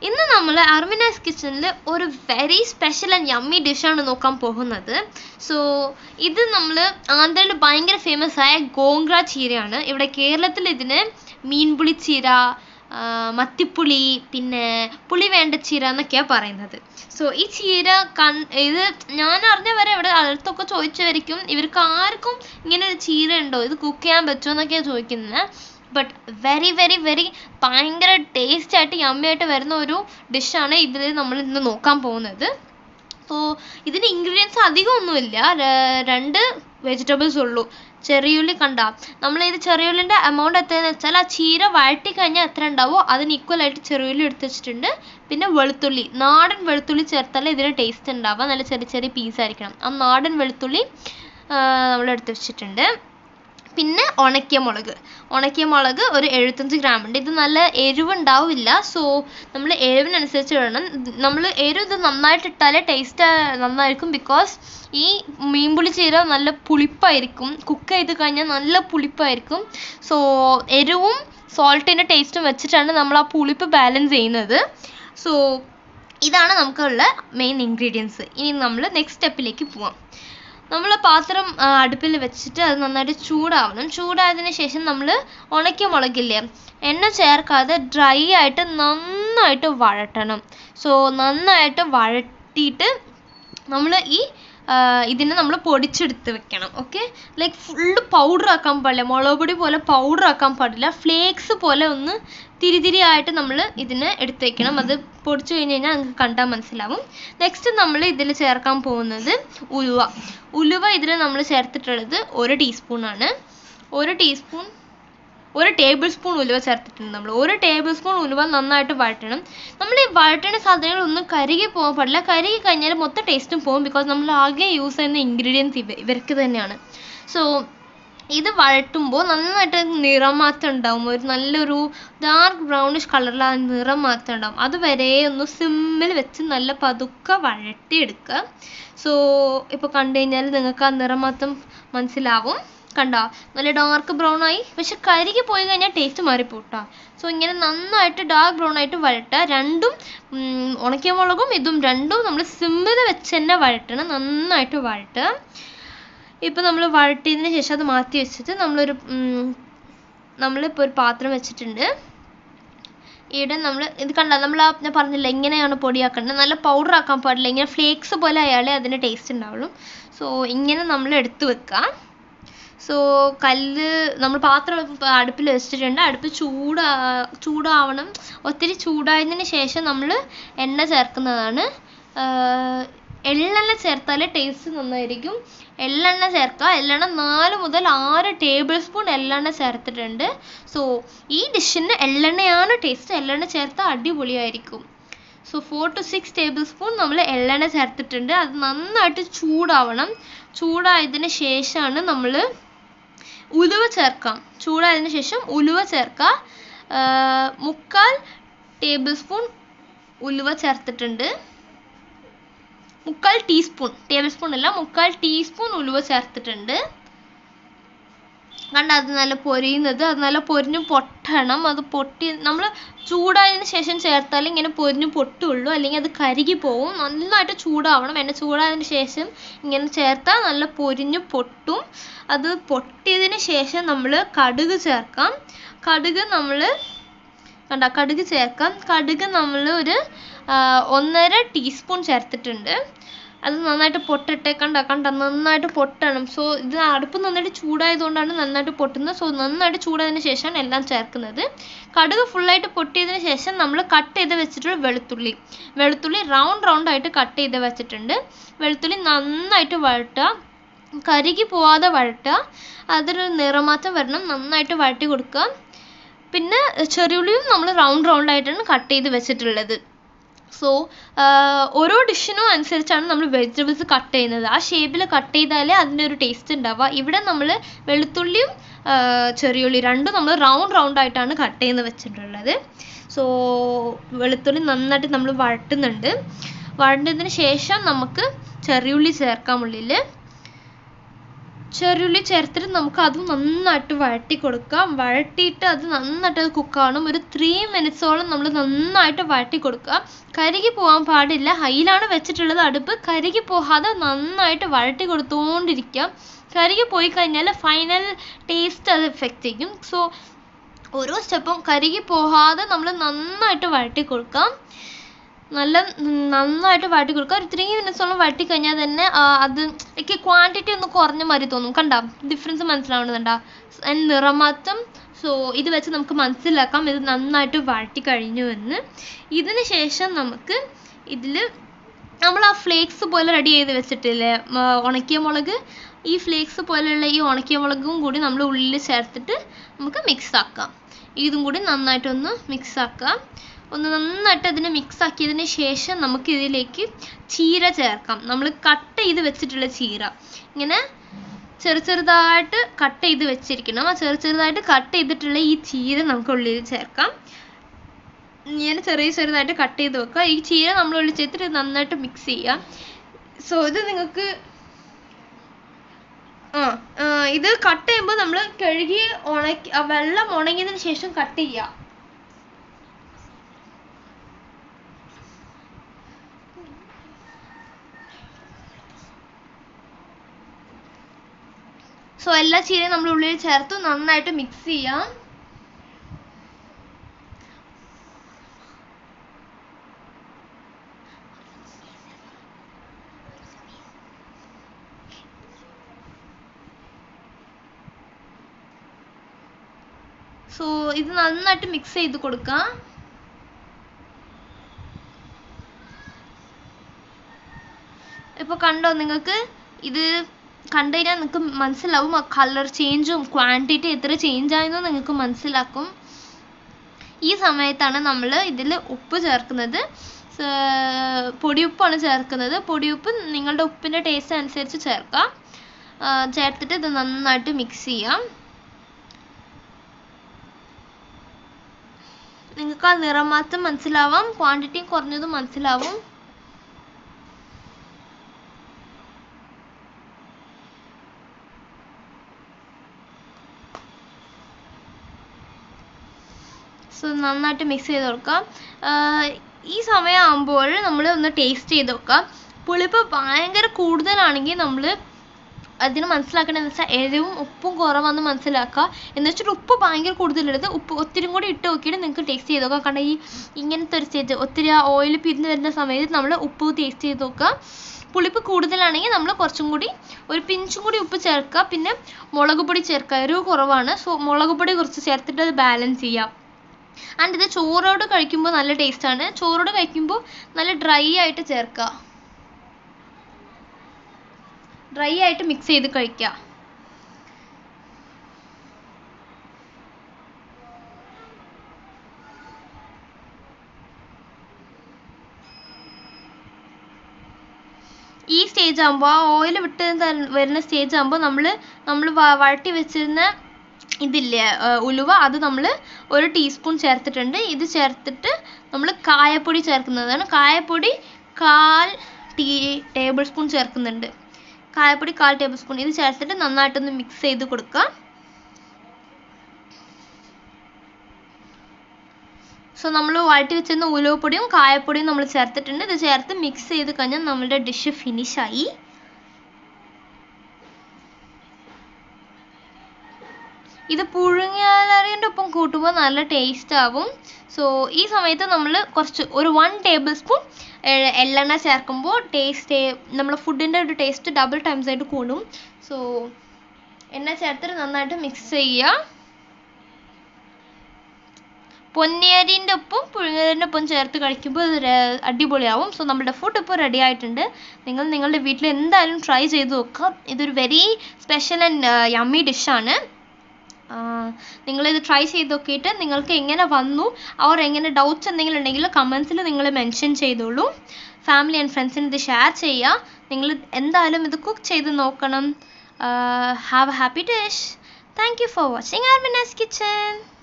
ഇന്ന് നമ്മൾ അർമിനാസ് കിച്ചണിൽ ഒരു വെരി സ്പെഷ്യൽ ആൻഡ് യമ്മി ഡിഷാണ് നോക്കാൻ പോകുന്നത് സോ ഇത് നമ്മൾ ആന്ധ്രയിൽ ഭയങ്കര ഫേമസ് ആയ ഗോങ്ക്ര ചീരയാണ് ഇവിടെ കേരളത്തിൽ ഇതിന് മീൻപുളി ചീര ആ, മത്തിപ്പുളി പിന്നെ പുളി വേണ്ട ചീര എന്നൊക്കെയാണ് പറയുന്നത് സോ ഈ ചീര കൺ ഇത് ഞാൻ അറിഞ്ഞ വരെ ഇവിടെ അടുത്തൊക്കെ ചോദിച്ചവരിക്കും ഇവർക്ക് ആർക്കും ഇങ്ങനെ ഒരു ചീര ഉണ്ടോ ഇത് കുക്ക് ചെയ്യാൻ പറ്റുമോ എന്നൊക്കെയാണ് ചോദിക്കുന്നത് ബട്ട് വെരി വെരി വെരി ഭയങ്കര ടേസ്റ്റ് ആയിട്ട് yummy ആയിട്ട് വരുന്ന ഒരു ഡിഷാണ് ഇതിൽ നമ്മൾ ഇന്ന് നോക്കാൻ പോകുന്നത് സോ ഇതിന് ഇൻഗ്രീഡിയൻസ് അധികം ഒന്നുമില്ല ര- രണ്ട് വെജിറ്റബിൾസ് ഉള്ളൂ ചെറിയുള്ളി കണ്ട നമ്മൾ ഇത് ചെറിയുള്ളിൻ്റെ എമൗണ്ട് എത്രയെന്ന് വെച്ചാൽ ആ ചീര വഴറ്റി കഴിഞ്ഞാൽ എത്ര ഉണ്ടാവോ അതിന് ഈക്വൽ ആയിട്ട് ചെറിയുള്ളി എടുത്ത് വെച്ചിട്ടുണ്ട് പിന്നെ വെളുത്തുള്ളി നാടൻ വെളുത്തുള്ളി ചേർത്താലേ ഇതിന് ടേസ്റ്റ് ഉണ്ടാവുക നല്ല ചെറിയ ചെറിയ പീസ് ആയിരിക്കണം ആ നാടൻ വെളുത്തുള്ളി നമ്മൾ എടുത്ത് വെച്ചിട്ടുണ്ട് പിന്നെ ഉണക്കിയ മുളക് ഉണക്കിയ മുളക് ഒരു എഴുപത്തഞ്ച് ഗ്രാം ഉണ്ട് ഇത് നല്ല എരിവുണ്ടാവില്ല സോ നമ്മൾ എരിവിനനുസരിച്ച് ഇടണം നമ്മൾ എരിവ് ഇത് നന്നായിട്ട് ഇട്ടാലേ ടേസ്റ്റ് നന്നായിരിക്കും ബിക്കോസ് ഈ മീൻപുളി ചീര നല്ല പുളിപ്പായിരിക്കും കുക്ക് ചെയ്ത് കഴിഞ്ഞാൽ നല്ല പുളിപ്പായിരിക്കും സോ എരിവും സോൾട്ടിൻ്റെ ടേസ്റ്റും വെച്ചിട്ടാണ് നമ്മൾ ആ പുളിപ്പ് ബാലൻസ് ചെയ്യുന്നത് സോ ഇതാണ് നമുക്കുള്ള മെയിൻ ഇൻഗ്രീഡിയൻസ് ഇനി നമ്മൾ നെക്സ്റ്റ് സ്റ്റെപ്പിലേക്ക് പോവാം നമ്മൾ പാത്രം ആ, അടുപ്പിൽ വെച്ചിട്ട് അത് നന്നായിട്ട് ചൂടാവണം ചൂടായതിനു ശേഷം നമ്മൾ ഉണക്കിയ മുളകില്ലേ എണ്ണ ചേർക്കാതെ ഡ്രൈ ആയിട്ട് നന്നായിട്ട് വഴട്ടണം സോ നന്നായിട്ട് വഴട്ടിയിട്ട് നമ്മൾ ഈ ആ, ഇതിനെ നമ്മൾ പൊടിച്ചെടുത്ത് വെക്കണം ഓക്കെ ലൈക്ക് ഫുള്ള് പൗഡർ ആക്കാൻ പാടില്ല മുളക് പൊടി പോലെ പൗഡർ ആക്കാൻ പാടില്ല ഫ്ലേക്സ് പോലെ ഒന്ന് തിരി തിരി ആയിട്ട് നമ്മൾ ഇതിനെ എടുത്ത് വെക്കണം അത് പൊടിച്ചു കഴിഞ്ഞ് കഴിഞ്ഞാൽ നിങ്ങൾക്ക് കണ്ടാൽ മനസ്സിലാവും നെക്സ്റ്റ് നമ്മൾ ഇതിൽ ചേർക്കാൻ പോകുന്നത് ഉലുവ ഉലുവ ഇതിൽ നമ്മൾ ചേർത്തിട്ടുള്ളത് ഒരു ടീസ്പൂൺ ആണ് ഒരു ടീസ്പൂൺ ഒരു ടേബിൾ സ്പൂൺ ഉലുവ ചേർത്തിട്ടുണ്ട് നമ്മൾ ഒരു ടേബിൾ സ്പൂൺ ഉലുവ നന്നായിട്ട് വഴറ്റണം നമ്മൾ ഈ വഴറ്റണ സാധനങ്ങളൊന്നും കരുകി പോകാൻ പാടില്ല കരുകി കഴിഞ്ഞാൽ മൊത്തം ടേസ്റ്റും പോകും ബിക്കോസ് നമ്മൾ ആകെ യൂസ് ചെയ്യുന്ന ഇൻഗ്രീഡിയൻസ് ഇവ ഇവർക്ക് തന്നെയാണ് സോ ഇത് വഴറ്റുമ്പോൾ നന്നായിട്ട് നിറം മാറ്റം ഉണ്ടാവും ഒരു നല്ലൊരു ഡാർക്ക് ബ്രൗണിഷ് കളറിൽ ആ നിറം മാറ്റം ഉണ്ടാവും അതുവരെ ഒന്ന് സിമ്മിൽ വെച്ച് നല്ല പതുക്കെ വഴറ്റിയെടുക്കുക സോ ഇപ്പോൾ കണ്ടു കഴിഞ്ഞാൽ നിങ്ങൾക്ക് ആ നിറം മാറ്റം മനസ്സിലാവും കണ്ടോ നല്ല ഡാർക്ക് ബ്രൗൺ ആയി പക്ഷെ കരികി പോയി കഴിഞ്ഞാൽ ടേസ്റ്റ് മാറിപ്പോട്ടാ സോ ഇങ്ങനെ നന്നായിട്ട് ഡാർക്ക് ബ്രൗൺ ആയിട്ട് വഴട്ടുക രണ്ടും ഉം, ഉണക്കിയ മുളകും ഇതും രണ്ടും നമ്മൾ സിമ്മിൽ വെച്ച് തന്നെ വഴറ്റണം നന്നായിട്ട് വഴട്ടുക ഇപ്പം നമ്മൾ വഴട്ടിയതിന് ശേഷം അത് മാറ്റി വെച്ചിട്ട് നമ്മളൊരു ഉം, നമ്മളിപ്പോൾ ഒരു പാത്രം വെച്ചിട്ടുണ്ട് ഇവിടെ നമ്മൾ ഇത് കണ്ട നമ്മൾ ആ ഞാൻ പറഞ്ഞില്ല എങ്ങനെയാണ് പൊടിയാക്കേണ്ടത് നല്ല പൗഡർ ആക്കാൻ പാടില്ല ഇങ്ങനെ ഫ്ലേക്സ് പോലെ ആയാലേ അതിന് ടേസ്റ്റ് ഉണ്ടാവുള്ളൂ സോ ഇങ്ങനെ നമ്മൾ എടുത്ത് വെക്കാം സോ കല്ല് നമ്മൾ പാത്രം ഇപ്പം അടുപ്പിൽ വെച്ചിട്ടുണ്ട് അടുപ്പ് ചൂടാ ചൂടാവണം ഒത്തിരി ചൂടായതിന് ശേഷം നമ്മൾ എണ്ണ ചേർക്കുന്നതാണ് ആഹ് എള്ളെണ്ണ ചേർത്താലേ ടേസ്റ്റ് നന്നായിരിക്കും എള്ളെണ്ണ ചേർക്കുക എള്ളെണ്ണ നാല് മുതൽ ആറ് ടേബിൾ സ്പൂൺ എള്ളെണ്ണ ചേർത്തിട്ടുണ്ട് സോ ഈ ഡിഷിന് എള്ളെണ്ണയാണ് ടേസ്റ്റ് എള്ളെണ്ണ ചേർത്താൽ അടിപൊളിയായിരിക്കും so four to six tablespoon നമ്മൾ എള്ളെണ്ണ ചേർത്തിട്ടുണ്ട് അത് നന്നായിട്ട് ചൂടാവണം ചൂടായതിന് ശേഷമാണ് നമ്മൾ ഉലുവ ചേർക്കാം ചൂടായതിനു ശേഷം ഉലുവ ചേർക്കുക ആഹ് മുക്കാൽ ടേബിൾ സ്പൂൺ ഉലുവ ചേർത്തിട്ടുണ്ട് മുക്കാൽ ടീസ്പൂൺ ടേബിൾ സ്പൂൺ അല്ല മുക്കാൽ ടീസ്പൂൺ ഉലുവ ചേർത്തിട്ടുണ്ട് കണ്ട അത് നല്ല പൊരിയുന്നത് അത് നല്ല പൊരിഞ്ഞു പൊട്ടണം അത് പൊട്ടി നമ്മൾ ചൂടായതിന് ശേഷം ചേർത്താൽ ഇങ്ങനെ പൊരിഞ്ഞു പൊട്ടുള്ളൂ അല്ലെങ്കിൽ അത് കരുകി പോവും നന്നായിട്ട് ചൂടാവണം എണ്ണ ചൂടായതിന് ശേഷം ഇങ്ങനെ ചേർത്താൽ നല്ല പൊരിഞ്ഞു പൊട്ടും അത് പൊട്ടിയതിന് ശേഷം നമ്മൾ കടുക് ചേർക്കാം കടുക് നമ്മൾ കണ്ട കടുക് ചേർക്കാം കടുക് നമ്മൾ ഒരു ആ, ഒന്നര ടീസ്പൂൺ ചേർത്തിട്ടുണ്ട് അത് നന്നായിട്ട് പൊട്ടട്ടെ കണ്ട കണ്ട നന്നായിട്ട് പൊട്ടണം സോ ഇത് അടുപ്പ് നന്നായിട്ട് ചൂടായതുകൊണ്ടാണ് നന്നായിട്ട് പൊട്ടുന്നത് സോ നന്നായിട്ട് ചൂടായതിനു ശേഷമാണ് എല്ലാം ചേർക്കുന്നത് കടുക് ഫുള്ളായിട്ട് പൊട്ടിയതിന് ശേഷം നമ്മൾ കട്ട് ചെയ്ത് വെച്ചിട്ടുള്ള വെളുത്തുള്ളി വെളുത്തുള്ളി റൗണ്ട് റൗണ്ട് ആയിട്ട് കട്ട് ചെയ്ത് വെച്ചിട്ടുണ്ട് വെളുത്തുള്ളി നന്നായിട്ട് വഴട്ടുക കരുകി പോവാതെ വഴട്ടുക അതൊരു നിറമാറ്റം വരണം നന്നായിട്ട് വഴറ്റി കൊടുക്കുക പിന്നെ ചെറിയുള്ളിയും നമ്മൾ റൗണ്ട് റൗണ്ട് ആയിട്ടാണ് കട്ട് ചെയ്ത് വെച്ചിട്ടുള്ളത് സോ ഓരോ ഡിഷിനും അനുസരിച്ചാണ് നമ്മൾ വെജിറ്റബിൾസ് കട്ട് ചെയ്യുന്നത് ആ ഷേപ്പിൽ കട്ട് ചെയ്താലേ അതിൻ്റെ ഒരു ടേസ്റ്റ് ഉണ്ടാവുക ഇവിടെ നമ്മൾ വെളുത്തുള്ളിയും ആ, ചെറിയുള്ളി രണ്ടും നമ്മൾ റൗണ്ട് റൗണ്ട് ആയിട്ടാണ് കട്ട് ചെയ്ത് വെച്ചിട്ടുള്ളത് സോ വെളുത്തുള്ളി നന്നായിട്ട് നമ്മൾ വഴട്ടുന്നുണ്ട് വഴണ്ടതിന് ശേഷം നമുക്ക് ചെറിയുള്ളി ചേർക്കാം ഉള്ളിൽ ചെറിയുള്ളി ചേർത്തിട്ട് നമുക്ക് അത് നന്നായിട്ട് വഴറ്റി കൊടുക്കാം വഴറ്റിയിട്ട് അത് നന്നായിട്ട് അത് കുക്കാവണം ഒരു ത്രീ മിനിറ്റ്സോളം നമ്മൾ നന്നായിട്ട് വഴറ്റി കൊടുക്കുക കരുകി പോകാൻ പാടില്ല ഹൈയിലാണ് വെച്ചിട്ടുള്ളത് അടുപ്പ് കരുകി പോകാതെ നന്നായിട്ട് വഴറ്റി കൊടുത്തുകൊണ്ടിരിക്കുക കരുകി പോയി കഴിഞ്ഞാൽ ഫൈനൽ ടേസ്റ്റ് അത് എഫക്റ്റ് ചെയ്യും സോ ഓരോ സ്റ്റെപ്പും കരുകി പോകാതെ നമ്മൾ നന്നായിട്ട് വഴറ്റി കൊടുക്കാം നല്ല നന്നായിട്ട് വഴറ്റി കൊടുക്കുക ഒരു ത്രീ മിനിറ്റ്സോളം വഴറ്റി കഴിഞ്ഞാൽ തന്നെ ആ, അത് എനിക്ക് ക്വാണ്ടിറ്റി ഒന്ന് കുറഞ്ഞ മാതിരി തോന്നും കണ്ട ഡിഫറൻസ് മനസ്സിലാവുന്നുണ്ടാ നിറമാറ്റം സോ ഇത് വെച്ച് നമുക്ക് മനസ്സിലാക്കാം ഇത് നന്നായിട്ട് വഴറ്റി കഴിഞ്ഞു എന്ന് ഇതിന് ശേഷം നമുക്ക് ഇതിൽ നമ്മൾ ആ ഫ്ലേക്സ് പോലെ റെഡി ചെയ്ത് വെച്ചിട്ടില്ലേ മ, ഉണക്കിയ മുളക് ഈ ഫ്ലേക്സ് പോലെയുള്ള ഈ ഉണക്കിയ മുളകും കൂടി നമ്മൾ ഉള്ളിൽ ചേർത്തിട്ട് നമുക്ക് മിക്സ് ആക്കാം ഇതും കൂടി നന്നായിട്ടൊന്ന് മിക്സ് ആക്കാം ഒന്ന് നന്നായിട്ട് അതിനെ മിക്സ് ആക്കിയതിന് ശേഷം നമുക്ക് ഇതിലേക്ക് ചീര ചേർക്കാം നമ്മൾ കട്ട് ചെയ്ത് വെച്ചിട്ടുള്ള ചീര ഇങ്ങനെ ചെറു ചെറുതായിട്ട് കട്ട് ചെയ്ത് വെച്ചിരിക്കണം ആ ചെറു ചെറുതായിട്ട് കട്ട് ചെയ്തിട്ടുള്ള ഈ ചീര നമുക്ക് ഉള്ളിൽ ചേർക്കാം ഇങ്ങനെ ചെറിയ ചെറുതായിട്ട് കട്ട് ചെയ്ത് വെക്കുക ഈ ചീര നമ്മൾ ഉള്ളിൽ ചേർത്തിട്ട് നന്നായിട്ട് മിക്സ് ചെയ്യാം സോ ഇത് നിങ്ങൾക്ക് ആ ആ, ഇത് കട്ട് ചെയ്യുമ്പോൾ നമ്മൾ കഴുകി ഉണക്കി ആ വെള്ളം ഉണങ്ങിയതിന് ശേഷം കട്ട് ചെയ്യുക സോ എല്ലാ ചീരയും നമ്മൾ ഉള്ളിൽ ചേർത്ത് നന്നായിട്ട് മിക്സ് ചെയ്യാം സോ ഇത് നന്നായിട്ട് മിക്സ് ചെയ്ത് കൊടുക്കാം ഇപ്പൊ കണ്ടോ നിങ്ങൾക്ക് ഇത് കണ്ടു കഴിഞ്ഞാൽ നിങ്ങൾക്ക് മനസ്സിലാവും ആ കളർ ചേഞ്ചും ക്വാണ്ടിറ്റി എത്ര ചേഞ്ച് ആയെന്ന് നിങ്ങൾക്ക് മനസ്സിലാക്കും ഈ സമയത്താണ് നമ്മൾ ഇതിൽ ഉപ്പ് ചേർക്കുന്നത് സ- പൊടിയുപ്പാണ് ചേർക്കുന്നത് പൊടിയുപ്പ് നിങ്ങളുടെ ഉപ്പിൻ്റെ ടേസ്റ്റ് അനുസരിച്ച് ചേർക്കാം ആ, ചേർത്തിട്ട് ഇത് നന്നായിട്ട് മിക്സ് ചെയ്യാം നിങ്ങൾക്ക് ആ നിറമാറ്റം മനസ്സിലാവാം ക്വാണ്ടിറ്റി കുറഞ്ഞതും മനസ്സിലാവും സോ നന്നായിട്ട് മിക്സ് ചെയ്ത് കൊടുക്കാം ആഹ് ഈ സമയമാകുമ്പോൾ നമ്മൾ ഒന്ന് ടേസ്റ്റ് ചെയ്ത് നോക്കാം പുളിപ്പ് ഭയങ്കര കൂടുതലാണെങ്കിൽ നമ്മൾ അതിന് മനസ്സിലാക്കേണ്ടതെന്ന് വെച്ചാൽ എരിവും ഉപ്പും കുറവാന്ന് മനസ്സിലാക്കുക എന്ന് വെച്ചിട്ട് ഉപ്പ് ഭയങ്കര കൂടുതലെടുത്ത് ഉപ്പ് ഒത്തിരി കൂടി ഇട്ട് നോക്കിയിട്ട് നിങ്ങൾക്ക് ടേസ്റ്റ് ചെയ്ത് നോക്കാം കാരണം ഈ ഇങ്ങനത്തെ ഒരു സ്റ്റേജ് ഒത്തിരി ആ ഓയിൽ പിരിഞ്ഞ് വരുന്ന സമയത്ത് നമ്മൾ ഉപ്പ് ടേസ്റ്റ് ചെയ്ത് നോക്കുക പുളിപ്പ് കൂടുതലാണെങ്കിൽ നമ്മൾ കുറച്ചും കൂടി ഒരു പിഞ്ചും കൂടി ഉപ്പ് ചേർക്കുക പിന്നെ മുളക് പൊടി ചേർക്കുക എരിവ് കുറവാണ് സോ മുളക് പൊടി കുറച്ച് ചേർത്തിട്ട് അത് ബാലൻസ് ചെയ്യാം ആൻഡ് ഇത് ചോറോട് കഴിക്കുമ്പോൾ നല്ല ടേസ്റ്റ് ആണ് ചോറോട് കഴിക്കുമ്പോൾ നല്ല ഡ്രൈ ആയിട്ട് ചേർക്കുക ഡ്രൈ ആയിട്ട് മിക്സ് ചെയ്ത് കഴിക്കുക ഈ സ്റ്റേജ് ആകുമ്പോൾ ആ ഓയിൽ വിട്ട് ത- വരുന്ന സ്റ്റേജ് ആകുമ്പോൾ നമ്മൾ നമ്മൾ വഴട്ടി വെച്ചിരുന്ന ഇതില്ലേ ആ, ഉലുവ അത് നമ്മൾ ഒരു ടീസ്പൂൺ ചേർത്തിട്ടുണ്ട് ഇത് ചേർത്തിട്ട് നമ്മൾ കായപ്പൊടി ചേർക്കുന്നതാണ് കായപ്പൊടി കാൽ ടീ ടേബിൾ സ്പൂൺ ചേർക്കുന്നുണ്ട് കായപ്പൊടി കാൽ ടേബിൾ സ്പൂൺ ഇത് ചേർത്തിട്ട് നന്നായിട്ടൊന്ന് മിക്സ് ചെയ്ത് കൊടുക്കുക സോ നമ്മൾ വഴറ്റി വെച്ചിരുന്ന ഉലുവപ്പൊടിയും കായപ്പൊടിയും നമ്മൾ ചേർത്തിട്ടുണ്ട് ഇത് ചേർത്ത് മിക്സ് ചെയ്ത് കഴിഞ്ഞാൽ നമ്മുടെ ഡിഷ് ഫിനിഷ് ആയി ഇത് പുഴുങ്ങിയാലറിയുടെ ഒപ്പം കൂട്ടുമ്പോൾ നല്ല ടേസ്റ്റ് ആവും സോ ഈ സമയത്ത് നമ്മൾ കുറച്ച് ഒരു വൺ ടേബിൾ സ്പൂൺ എള്ളെണ്ണ ചേർക്കുമ്പോൾ ടേസ്റ്റ് നമ്മുടെ ഫുഡിൻ്റെ ഒരു ടേസ്റ്റ് ഡബിൾ ടൈംസ് ആയിട്ട് കൂടും സോ എണ്ണ ചേർത്തിട്ട് നന്നായിട്ട് മിക്സ് ചെയ്യുക പൊന്നിയരിൻ്റെ ഒപ്പം പുഴുങ്ങലിൻ്റെ ഒപ്പം ചേർത്ത് കഴിക്കുമ്പോൾ ഇത് ര- അടിപൊളിയാവും സോ നമ്മുടെ ഫുഡ് ഇപ്പോൾ റെഡി ആയിട്ടുണ്ട് നിങ്ങൾ നിങ്ങളുടെ വീട്ടിൽ എന്തായാലും ട്രൈ ചെയ്ത് നോക്കുക ഇതൊരു വെരി സ്പെഷ്യൽ ആൻഡ് യമ്മി ഡിഷാണ് നിങ്ങളിത് ട്രൈ ചെയ്ത് നോക്കിയിട്ട് നിങ്ങൾക്ക് എങ്ങനെ വന്നു അവർ എങ്ങനെ ഡൗട്ട്സ് എന്തെങ്കിലും ഉണ്ടെങ്കിൽ കമൻസിൽ നിങ്ങൾ മെൻഷൻ ചെയ്തോളൂ ഫാമിലി ആൻഡ് ഫ്രണ്ട്സിന് ഇത് ഷെയർ ചെയ്യുക നിങ്ങൾ എന്തായാലും ഇത് കുക്ക് ചെയ്ത് നോക്കണം have a happy dish thank you for watching Armina's kitchen